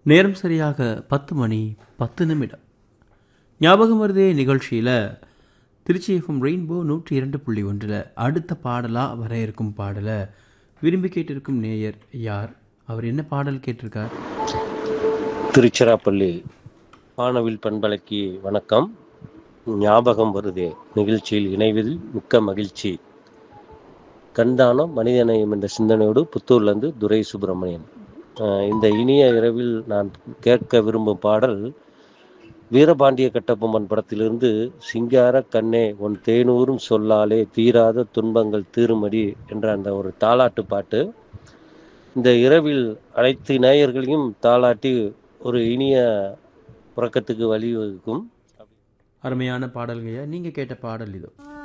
நேரம் சரியாக பத்து மணி பத்து நிமிடம் ஞாபகம் வருதே நிகழ்ச்சியில் திருச்சி எஃப்எம் ரெயின்போ நூற்றி இரண்டு புள்ளி ஒன்றில் அடுத்த பாடலாக வர இருக்கும் பாடலை விரும்பி கேட்டிருக்கும் நேயர் யார் அவர் என்ன பாடல் கேட்டிருக்கார் திருச்சிராப்பள்ளி வானவில் பண்பலைக்கு வணக்கம் ஞாபகம் வருதே நிகழ்ச்சியில் இணைவதில் மிக்க மகிழ்ச்சி கண்தானம் மனிதநேயம் என்ற சிந்தனையோடு புத்தூர்லேருந்து துரை சுப்பிரமணியன் அஹ் இந்த இனிய இரவில் நான் கேட்க விரும்பும் பாடல் வீரபாண்டிய கட்டபொம்மன் படத்திலிருந்து சிங்கார கண்ணே உன் தேனூரும் சொல்லாலே தீராத துன்பங்கள் தீருமடி என்ற அந்த ஒரு தாலாட்டு பாட்டு இந்த இரவில் அனைத்து நேயர்களையும் தாளாட்டி ஒரு இனிய உறக்கத்துக்கு வழிவகுக்கும் அருமையான பாடல்கையா நீங்கள் கேட்ட பாடல் இதோ